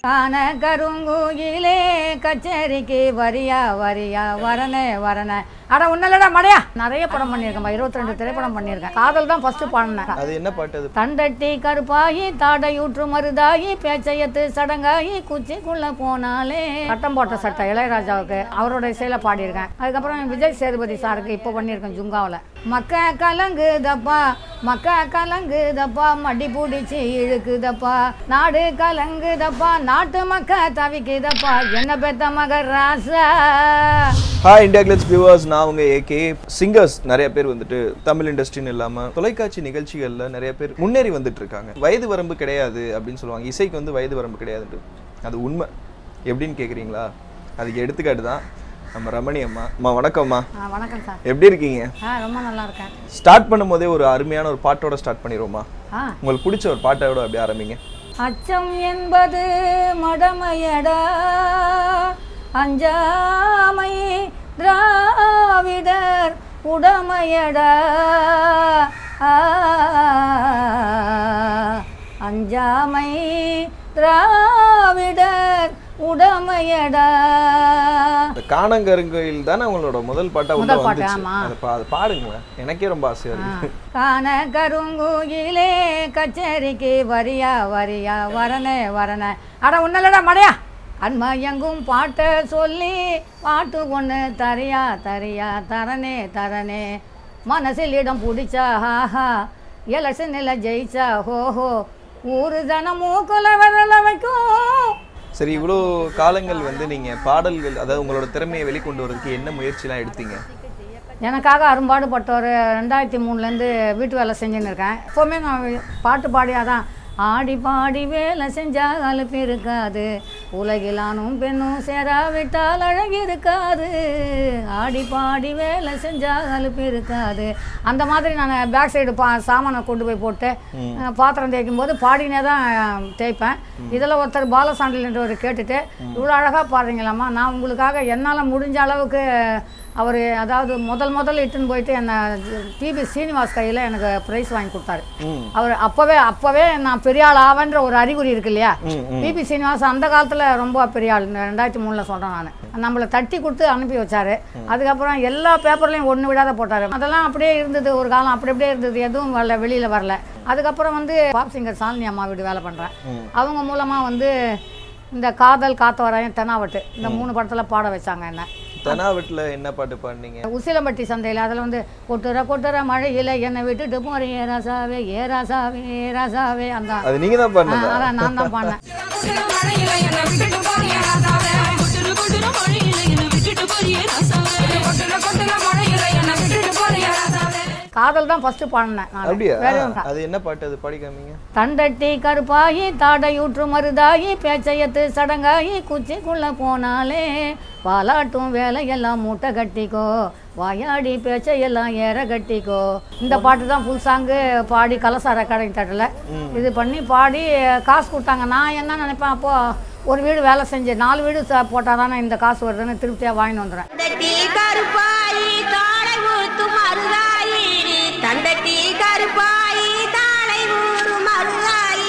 கான கருங்குயிலே கச்சேரிக்கு வரியா வரியா வரனே வரனே அட ஒன்னும் மடையா நிறைய படம் பண்ணியிருக்கேன் இருபத்தி ரெண்டு திரைப்படம் பண்ணியிருக்கேன் காதல் தான் ஃபர்ஸ்ட் பாடினேன் அது என்ன பாட்டு அது தண்டட்டி கருப்பாகி தாடையூற்று மருதாகி பேச்சையத்து சடங்காகி குச்சிக்குள்ள போனாலே சட்டம் போட்ட சட்டை இளையராஜாவுக்கு அவரோட இசையில பாடியிருக்கேன் அதுக்கப்புறம் விஜய் சேதுபதி சாருக்கு இப்போ பண்ணியிருக்கேன் ஜுங்காவில் மக்க கலங்குதப்பா மக்க கலங்குதப்பா மடி பிடிச்சி இழுக்குதப்பா நாடு கலங்குதப்பா நாட்டு மக்க தவிக்குதப்பா என்ன பெத்த மகர் ராசா ஹாய் இந்தியா கிளட்ஸ் வியூவர்ஸ் நான் உங்க ஏகே சிங்கர்ஸ் நிறைய பேர் வந்துட்டு தமிழ் இண்டஸ்ட்ரின்னு இல்லாம தொலைக்காட்சி நிகழ்ச்சிகள்ல நிறைய பேர் முன்னேறி வந்துட்டு இருக்காங்க வயது வரம்பு கிடையாது அப்படின்னு சொல்லுவாங்க இசைக்கு வந்து வயது வரம்பு கிடையாது அது உண்மை எப்படின்னு கேக்குறீங்களா அதுக்கு எடுத்துக்காட்டு தான் நம்ம ரமணி அம்மா அம்மா வணக்கம்மா ஆ, வணக்கம் சார் எப்படி இருக்கீங்க ஆ ரொம்ப நல்லா இருக்கேன் ஸ்டார்ட் பண்ணும்போதே ஒரு அருமையான ஒரு பாட்டோட ஸ்டார்ட் பண்ணிடுவோமா ஆ உங்களுக்கு பிடிச்ச ஒரு பாட்டோட அப்படியே ஆரம்பிங்க அச்சம் என்பது மடமையடா அஞ்சாமை திராவிடர் உடமையடா ஆ, அஞ்சாமை திராவிடர் உடமையடா இந்த காணங்கருங்கோயில் தானே உங்களோட முதல் பாட்டா உள்ள முதல் பாட்டு, வந்துச்சு ஆமா. அதை பா- அதை பாடுங்களேன் எனக்கே ரொம்ப ஆசையா இருக்கு கான கருங்குயிலே கச்சேரிக்கு வரியா வரியா வரனே வரனே அட ஒன்னும் மடையா அன்மா எங்கும் பாட்டை சொல்லி பாட்டு ஒன்று தரியா தரியா தரனே தரனே மனசில் இடம் பிடிச்சா ஹாஹா எலசனில் ஜெயிச்சா ஹோஹோ ஊரு ஜனம் மூக்குல விரல வைக்கும் சரி இவ்வளோ காலங்கள் வந்து நீங்க பாடல்கள் அதாவது உங்களோட திறமையை வெளிக்கொண்டு வரதுக்கு என்ன முயற்சிலாம் எடுத்தீங்க எனக்காக அரும்பாடுபட்டவர் ரெண்டாயிரத்தி மூணுலேருந்து வீட்டு வேலை செஞ்சுன்னு இருக்கேன் எப்போவுமே நான் பாட்டு பாடியாதான் ஆடி பாடி வேலை செஞ்சா அலுப்பு இருக்காது உலகில் ஆணும் பெண்ணும் சேராவிட்டால் அழகு இருக்காது ஆடி பாடி வேலை செஞ்சா அலுப்பு இருக்காது அந்த மாதிரி நான் பேக் சைடு பா சாமானை கொண்டு போய் போட்டு அஹ், பாத்திரம் தேய்க்கும் போது பாடினே தான் தேய்ப்பேன் இதில் ஒருத்தர் பாலசாண்டில்ன்றவர் கேட்டுட்டு இவ்வளோ அழகாக பாடுறீங்களாம்மா நான் உங்களுக்காக என்னால் முடிஞ்ச அளவுக்கு அவர் அதாவது முதல் முதல்ல இட்டுன்னு போயிட்டு என்னை பிபி சீனிவாஸ் கையில் எனக்கு ப்ரைஸ் வாங்கி கொடுத்தாரு ம் அவர் அப்போவே அப்போவே நான் பெரிய ஆள் ஆவேன்ற ஒரு அறிகுறி இருக்கு இல்லையா ம், ம். பிபி சீனிவாஸ் அந்த காலத்தில் ரொம்ப பெரிய ஆள் இந்த ரெண்டாயிரத்தி மூணில் சொல்கிறேன் நான் நம்மளை தட்டி கொடுத்து அனுப்பி வச்சாரு அதுக்கப்புறம் எல்லா பேப்பர்லையும் ஒன்று விடாத போட்டார் அதெல்லாம் அப்படியே இருந்தது ஒரு காலம் அப்படி அப்படியே இருந்தது எதுவும் வரல வெளியில் வரல அதுக்கப்புறம் வந்து பாப் சிங்கர் சாலினி அம்மா வீடு வேலை பண்ணுறேன் ம். அவங்க மூலமாக வந்து இந்த காதல் காத்தவராயம் தெனாவட்டு இந்த மூணு படத்தில் பாட வச்சாங்க என்ன தெனாவட்டில் என்ன பாட்டு பாடுனீங்க உசிலம்பட்டி சந்தையில் அதில் வந்து கொட்டுற கொட்டுற மழையில் என்னை விட்டுட்டு போறேன் ஏ ராசாவே ஏ ராசாவே ஏ ராசாவே அந்த அது நீங்க தான் ஆ, பாடினதா அதான் நான் தான் பாடினேன் குட்டுற மழையில என்னை விட்டுட்டு போறியே ராசாவே. குட்டுற குட்டுற மழையில என்னை விட்டுட்டு போறியே ராசாவே. குட்டுற குட்டுற மழையில என்னை விட்டுட்டு போறியே ராசாவே. காதல் தான் ஃபர்ஸ்ட் பாடினேன் நான். அப்படியா வேற ஒன்றா அது என்ன பாட்டு அது பாடி காமிங்க தண்டட்டி கருப்பாகி தாடையூற்று மருதாகி பேச்சையத்து சடங்காகி குச்சிக்குள்ள போனாலே பாலாட்டும் வேலையெல்லாம் மூட்டை கட்டிக்கோ வாயாடி பேச்சையெல்லாம் ஏற கட்டிக்கோ இந்த பாட்டு தான் ஃபுல் சாங்கு பாடி கலசார கடை தட்டில் இது பண்ணி பாடி காசு கொடுத்தாங்க நான் என்ன நினைப்பேன் அப்போ ஒரு வீடு வேலை செஞ்சு நாலு வீடு போட்டால் தானே இந்த காசு வருதுன்னு திருப்தியாக வாங்கிட்டு வந்துடுறேன் தண்டட்டி கருப்பாயி தாளை ஊத்து மருதாயி தண்டட்டி கருப்பாயி தாளை ஊறு மருதாயி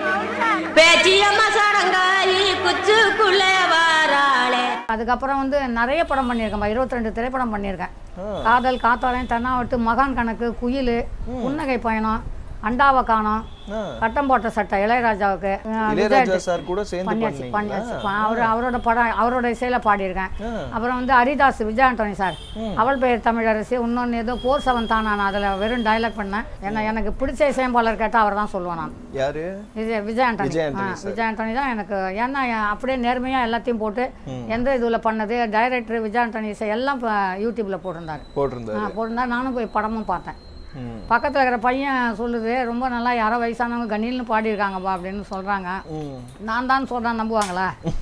பேச்சியம்ம சடங்காயி குச்சுக்குள்ள வாராளே அதுக்கப்புறம் வந்து நிறைய படம் பண்ணியிருக்கேன் இருபத்தி ரெண்டு திரைப்படம் பண்ணியிருக்கேன் ஆ. காதல் காத்தாலயம் தென்னாவட்டு மகான் கணக்கு குயில் புன்னகை பயணம் அண்டாவை காணோம் ஆ. கட்டம் போட்ட சட்டை இளையராஜாவுக்கு அஹ் இளையராஜா விஜய் சார் கூட சேர்ந்து பண்ணியாச்சு பண்ணீங்களா பண்ணியாச்சு அவர் அவரோட படம் அவரோட இசையில் பாடியிருக்கேன் ஆ. அப்புறம் வந்து ஹரிதாஸ் விஜய் ஆண்டனி சார் அவள் பெயர் தமிழரசி இன்னொன்று ஏதோ போர் செவன் தான் நான் அதில் வெறும் டைலாக் பண்ணேன் ஏன்னா எனக்கு பிடிச்ச இசையம்பாளர் கேட்டால் அவர் தான் சொல்லுவேன் நான் யாரு விஜய் விஜய் ஆண்டனி விஜய் ஆ, ஆண்டனி சார். விஜய் ஆண்டனி தான் எனக்கு ஏன்னா என் அப்படியே நேர்மையாக எல்லாத்தையும் போட்டு எந்த இதில் பண்ணது டைரக்டர் விஜய் ஆண்டனி இசை எல்லாம் இப்போ யூடியூப்பில் போட்டிருந்தாரு போட்டிருந்தாரு ஆ போட்டிருந்தா நானும் போய் படமும் பார்த்தேன் ம். பக்கத்தில் இருக்கிற பையன் சொல்லுது ரொம்ப நல்லா யாரோ வயசானவங்க கண்ணில்னு பாடியிருக்காங்கப்பா அப்படின்னு சொல்கிறாங்க ம். நான் தான் சொல்கிறேன் நம்புவாங்களா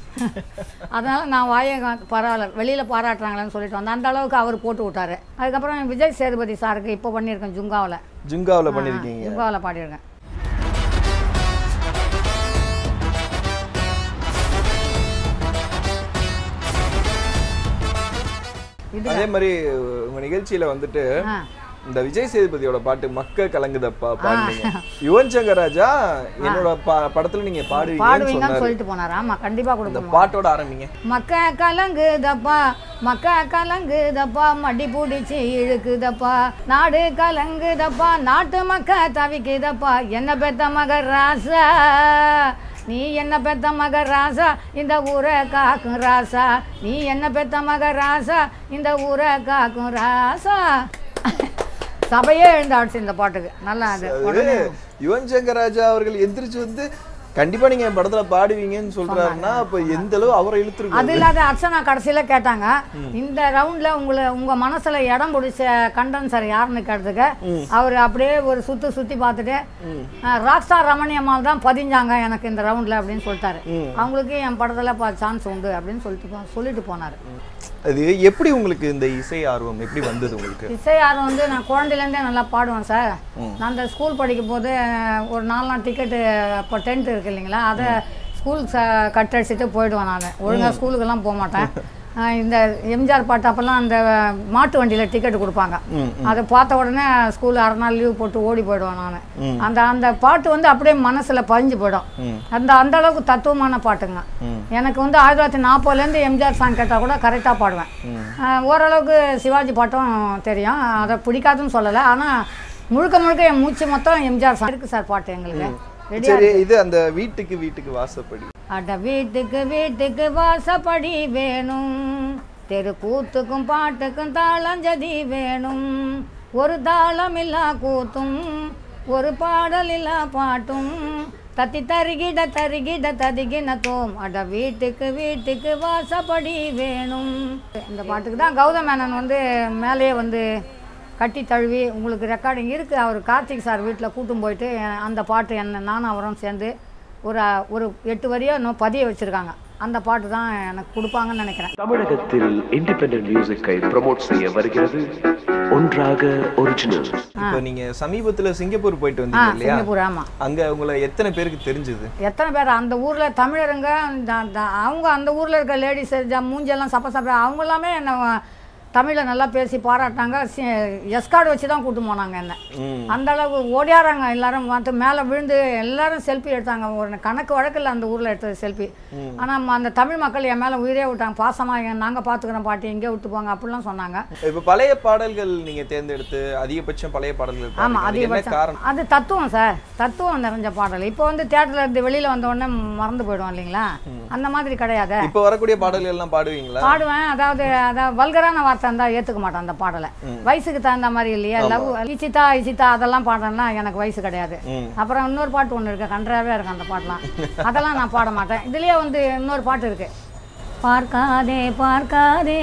அதனால் நான் வாயை கா- பரவாயில்ல வெளியில் பாராட்டுறாங்களேன்னு சொல்லிட்டு வந்தேன் அந்த அளவுக்கு அவர் போட்டு விட்டாரு அதுக்கப்புறம் விஜய் சேதுபதி சாருக்கு இப்போ பண்ணியிருக்கேன் ஜுங்காவில் ஜுங்காவுல பண்ணிருக்கீங்க ஜுங்காவில் பாடியிருக்கேன் இது அதே மாதிரி உங்க நிகழ்ச்சியில வந்துட்டு ஆ இந்த விஜய் சேதுபதியோட பாட்டு மக்க கலங்குதப்பா பாடுனீங்க யுவன் சங்கர் ராஜா என்னோட பா- படத்துல நீங்க பாடுவீங்கன்னு பாடுவீங்கன்னு சொன்னாரு சொல்லிட்டு போனார் ஆமா கண்டிப்பா இந்த கொடுப்போம் பாட்டோட ஆரம்பிங்க மக்க கலங்குதப்பா மக்க கலங்குதப்பா மடி பிடிச்சி இழுக்குதப்பா நாடு கலங்குதப்பா நாட்டு மக்க தவிக்குதப்பா என்ன பெத்த மக ராசா நீ என்ன பெத்த மக ராசா இந்த ஊரை காக்கும் ராசா நீ என்ன பெத்த மக ராசா இந்த ஊரை காக்கும் ராசா சபையே எழுந்தாடுச்சு இந்த பாட்டுக்கு நல்லா அது அது யுவன் சங்கர் ராஜா அவர்கள் எந்திரிச்சு வந்து கண்டிப்பா நீங்க என் படத்துல பாடுவீங்கன்னு சொல்றாருன்னா அப்ப எந்த அளவு அவரை அது இழுத்துருக்கு இல்லாத அர்ச்சனா கடைசியில கேட்டாங்க இந்த ரவுண்ட்ல உங்களை உங்க மனசுல இடம் பிடிச்ச கண்டன்சர் யாருன்னு கேட்டதுக்கு அவர் அப்படியே ஒரு சுத்து சுத்தி பார்த்துட்டு ராக் ஸ்டார் ரமணியம்மாள் தான் பதிஞ்சாங்க எனக்கு இந்த ரவுண்ட்ல அப்படின்னு சொல்லிட்டாரு அவங்களுக்கு என் படத்துல சான்ஸ் உண்டு அப்படின்னு சொல்லிட்டு போ- சொல்லிட்டு போனாரு அது எப்படி உங்களுக்கு இந்த இசை ஆர்வம் எப்படி வந்தது உங்களுக்கு இசை ஆர்வம் வந்து நான் குழந்தையிலேருந்தே நல்லா பாடுவேன் சார் நான் அந்த ஸ்கூல் படிக்கும் போது ஒரு நாலு நாள் டிக்கெட்டு இப்போ டென்த் இருக்கு இல்லைங்களா அதை ஸ்கூல் கட் அடிச்சுட்டு போயிடுவேன் நான் ஒழுங்காக ஸ்கூலுக்கெல்லாம் போக மாட்டேன் ஆஹ் இந்த எம்ஜிஆர் பாட்டு அப்போல்லாம் அந்த மாட்டு வண்டியில் டிக்கெட் கொடுப்பாங்க அதை பார்த்த உடனே ஸ்கூல் அரை நாள் லீவ் போட்டு ஓடி போயிடுவேன் நான் அந்த அந்த பாட்டு வந்து அப்படியே மனசில் பதிஞ்சு போயிடும் அந்த அந்த அளவுக்கு தத்துவமான பாட்டுங்க எனக்கு வந்து ஆயிரத்தி தொள்ளாயிரத்தி நாற்பதுலேருந்து எம்ஜிஆர் சாங் கேட்டால் கூட கரெக்டாக பாடுவேன் ஆஹ் ஓரளவுக்கு சிவாஜி பாட்டும் தெரியும் அதை பிடிக்காதுன்னு சொல்லலை ஆனால் முழுக்க முழுக்க என் மூச்சு மொத்தம் எம்ஜிஆர் சாங் இருக்கு சார் பாட்டு எங்களுக்கு ரெடியா சரி இது அந்த வீட்டுக்கு வீட்டுக்கு வாசப்படி அட வீட்டுக்கு வீட்டுக்கு வாசப்படி வேணும் தெரு கூத்துக்கும் பாட்டுக்கும் தாளஞ்சதி வேணும் ஒரு தாளம் இல்லா கூத்தும் ஒரு பாடல் இல்லா பாட்டும் தத்தி தருகிட தருகிட ததிகின தோம் அட வீட்டுக்கு வீட்டுக்கு வாசப்படி வேணும் இந்த பாட்டுக்கு தான் கௌதம் மேனன் வந்து மேலேயே வந்து கட்டி தழுவி உங்களுக்கு ரெக்கார்டிங் இருக்குது அவர் கார்த்திக் சார் வீட்டில் கூட்டும் போயிட்டு அஹ், அந்த பாட்டு என்ன நானும் அவரும் சேர்ந்து ஒரு அஹ், ஒரு எட்டு வரியாக இன்னும் பதிய வச்சுருக்காங்க அந்த பாட்டு தான் எனக்கு கொடுப்பாங்கன்னு நினைக்கிறேன் தமிழகத்தில் இண்டிபெண்டன்ட் மியூசிக்கை ப்ரமோட் செய்ய வருகிறது ஒன்றாக ஒரிஜினல் இப்போ நீங்க சமீபத்துல சிங்கப்பூர் போயிட்டு ஆ வந்தீங்க இல்லையா சிங்கப்பூர் ஆமாம் அங்க உங்களை எத்தனை பேருக்கு தெரிஞ்சது எத்தனை பேர் அந்த ஊரில் தமிழருங்க இந்த- அந்த- அவங்க அந்த ஊரில் இருக்க லேடிஸ் மூஞ்செல்லாம் சப்ப சப்ப அவங்க எல்லாமே என்ன தமிழில் நல்லா பேசி பாராட்டினாங்க எஸ்கார்டு வச்சு தான் கூட்டு போனாங்க என்ன ம். அந்த அளவு ஓடியாராங்க எல்லாரும் வந்து மேலே விழுந்து எல்லாரும் செல்ஃபி எடுத்தாங்க ஒரு கணக்கு வழக்கில் அந்த ஊரில் எடுத்தது செல்ஃபி ஆனால் அந்த தமிழ் மக்கள் என் மேலே உயிரே விட்டாங்க பாசமாக நாங்கள் பார்த்துக்குறோம் பாட்டி எங்கே விட்டு போங்க அப்படிலாம் சொன்னாங்க இப்ப பழைய பாடல்கள் நீங்க தேர்ந்தெடுத்து அதிகபட்சம் பழைய பாடல்கள் ஆமாம் பாடுறீங்க. அதுக்கு என்ன அதிகபட்சம் காரணம் அது தத்துவம் சார் தத்துவம் நிறைஞ்ச பாடல் இப்போ வந்து தேட்டரில் இருந்து வெளியில் வந்த உடனே மறந்து போயிடுவோம் இல்லைங்களா அந்த மாதிரி கிடையாது இப்ப வரக்கூடிய பாடல்கள் எல்லாம் பாடுவீங்களா பாடுவேன் அதாவது அதாவது வல்கரான வார்த்தை இருந்தால் ஏற்றுக்க மாட்டேன் அந்த பாடலை வயசுக்கு தகுந்த மாதிரி இல்லையா லவ் இச்சிதா இச்சிதா அதெல்லாம் பாடுறேன்னா எனக்கு வயசு கிடையாது ம். அப்புறம் இன்னொரு பாட்டு ஒன்று இருக்கு கன்றாவே இருக்கு அந்த பாட்டெலாம் அதெல்லாம் நான் பாட மாட்டேன் இதுலேயே வந்து இன்னொரு பாட்டு இருக்கு பார்க்காதே பார்க்காதே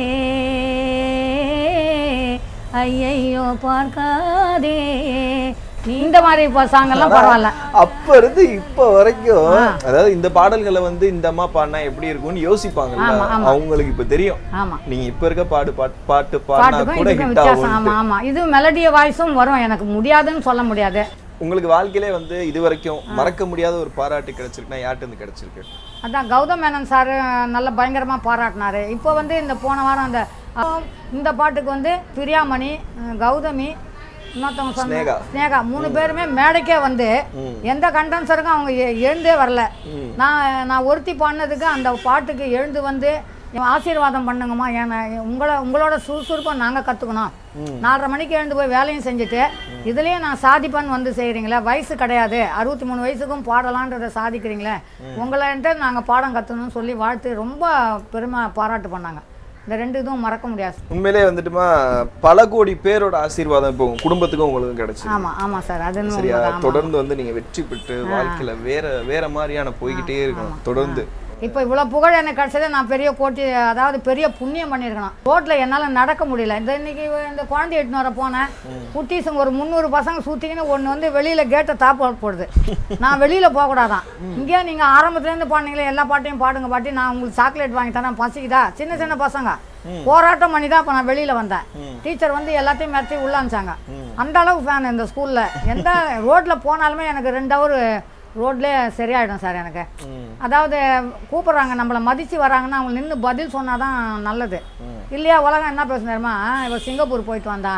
ஐயையோ பார்க்காதே நீ இந்த மாதிரி இப்போ சாங்கெல்லாம் பரவாயில்ல அப்ப இருந்து இப்ப வரைக்கும் அதாவது இந்த பாடல்களை வந்து இந்த அம்மா பாடினா எப்படி இருக்கும்னு யோசிப்பாங்கல்ல ஆமா, ஆமா. அவங்களுக்கு இப்ப தெரியும் ஆமாம் நீங்க இப்ப இருக்க பாடு பாட்டு பாட்டு பாடினா பாட்டுக்கும் கூட இதுக்கும் ஹிட் வித்தியாசம் ஆகும் ஆமாம் ஆமாம் இது மெலடிய வாய்ஸும் வரும் எனக்கு முடியாதுன்னு சொல்ல முடியாது உங்களுக்கு வாழ்க்கையிலே வந்து இது வரைக்கும் மறக்க முடியாத ஒரு பாராட்டு கிடைச்சிருக்குன்னா யார்கிட்ட இருந்து கிடைச்சிருக்கு அதான் கௌதம் மேனன் சார் நல்ல பயங்கரமாக பாராட்டினாரு இப்போ வந்து இந்த போன வாரம் அந்த அஹ், இந்த பாட்டுக்கு வந்து பிரியாமணி அஹ், கௌதமி இன்னொருத்தவங்க சொன்ன ஸ்னேகா. ஸ்னேகா மூணு பேருமே மேடைக்கே வந்து எந்த கண்டன்சருக்கும் அவங்க எ- எழுந்தே வரல நான் நான் ஒருத்தி பாடினதுக்கு அந்த பாட்டுக்கு எழுந்து வந்து என் ஆசீர்வாதம் பண்ணுங்கம்மா ஏன்னா உங்களை உங்களோட சுறுசுறுப்பை நாங்கள் கற்றுக்கணும் நாலரை மணிக்கு எழுந்து போய் வேலையும் செஞ்சுட்டு இதுலேயும் நான் சாதிப்பேன்னு வந்து செய்கிறீங்களே வயசு கிடையாது அறுபத்தி மூணு வயசுக்கும் பாடலான்றதை சாதிக்கிறீங்களே உங்கள்கிட்ட நாங்கள் பாடம் கற்றுக்கணும்னு சொல்லி வாழ்த்து ரொம்ப பெருமை பாராட்டு பண்ணாங்க இந்த ரெண்டு இதுவும் மறக்க முடியாது உண்மையிலே வந்துட்டுமா பல கோடி பேரோட ஆசீர்வாதம் இப்போ உங்க குடும்பத்துக்கும் உங்களுக்கும் கிடைச்சிருக்கு ஆமாம் ஆமாம் சார் அது இன்னும் சரியா உண்மைதான். ஆமா. தொடர்ந்து வந்து நீங்க வெற்றி பெற்று வாழ்க்கையில வேற வேற மாதிரியான போய்கிட்டே இருக்கணும் தொடர்ந்து இப்போ இவ்வளோ புகழ் எனக்கு கிடைச்சதே நான் பெரிய கோட்டி அதாவது பெரிய புண்ணியம் பண்ணியிருக்கணும் ரோட்டில் என்னால் நடக்க முடியல இந்த இன்னைக்கு இந்த குழந்தை எட்டுன்னு வர போனேன் குட்டீஸுங்க ஒரு முந்நூறு பசங்க சுற்றிக்கின்னு ஒன்று வந்து வெளியில் கேட்டை தாப்பு போடுது நான் வெளியில் போகக்கூடாதான் இங்கேயே நீங்கள் ஆரம்பத்துலேருந்து பாடுனீங்களே எல்லா பாட்டையும் பாடுங்க பாட்டி நான் உங்களுக்கு சாக்லேட் வாங்கி தரேன் பசிக்குதா சின்ன சின்ன பசங்க போராட்டம் பண்ணி தான் இப்போ நான் வெளியில் வந்தேன் டீச்சர் வந்து எல்லாத்தையும் மிரட்டி உள்ள அனுப்பிச்சாங்க அந்த அளவு ஃபேன் இந்த ஸ்கூலில் எந்த ரோட்டில் போனாலுமே எனக்கு ரெண்டு ஹவர் ரோட்லேயே சரியாயிடும் சார் எனக்கு அதாவது கூப்பிட்றாங்க நம்மளை மதித்து வராங்கன்னா அவங்க நின்று பதில் சொன்னால் தான் நல்லது இல்லையா உலகம் என்ன பேசுனாருமா இவ சிங்கப்பூர் போயிட்டு வந்தா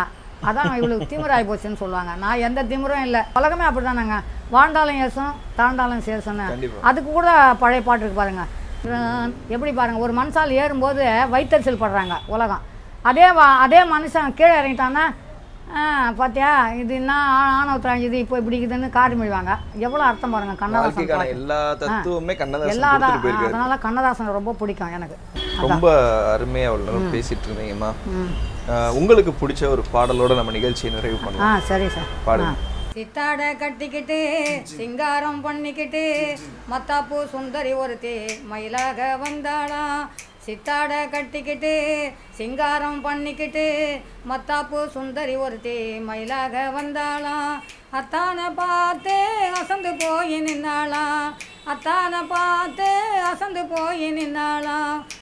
அதான் இவளுக்கு திமிராகி போச்சுன்னு சொல்லுவாங்க நான் எந்த திமிரும் இல்லை உலகமே அப்படிதானங்க வாழ்ந்தாலும் ஏசும் தாழ்ந்தாலும் சேசுன்னு கண்டிப்பா. அதுக்கு கூட பழைய பாட்டு இருக்கு பாருங்க அஹ் எப்படி பாருங்க ஒரு மனுஷால் ஏறும்போது வைத்தறிச்சல் படுறாங்க உலகம் அதே வா- அதே மனுஷன் கீழே இறங்கிட்டான்னா ஆ, பாத்தியா இது என்ன ஆ- ஆணவத்தில் இது இப்போ இப்படி இருக்குதுன்னு காரி மொழிவாங்க எவ்வளோ அர்த்தம் பாருங்க கண்ணதாசன் வாழ்க்கைக்கான பாட்டு. எல்லா தத்துவமே கண்ணதாசன் எல்லா கொடுத்துட்டு போயிருக்காரு அதனால கண்ணதாசன் ரொம்ப பிடிக்கும் எனக்கு ரொம்ப அருமையா அவ்வளோ நேரம் பேசிட்டு இருந்தீங்கம்மா ஆஹ் உங்களுக்கு பிடிச்ச ஒரு பாடலோட நம்ம நிகழ்ச்சியை நிறைவு ஆ பண்ணலாம் சரி சார் பாடுங்க. சித்தாட கட்டிக்கிட்டு சிங்காரம் பண்ணிக்கிட்டு மத்தாப்பூ சுந்தரி ஒருத்தி மயிலாக வந்தாளா சித்தாட கட்டிக்கிட்டு சிங்காரம் பண்ணிக்கிட்டு மத்தாப்பூ சுந்தரி ஒருத்தி மயிலாக வந்தாளா அத்தானை பார்த்து அசந்து போய் நின்னாளா அத்தானை பார்த்து அசந்து போய் நின்னாளா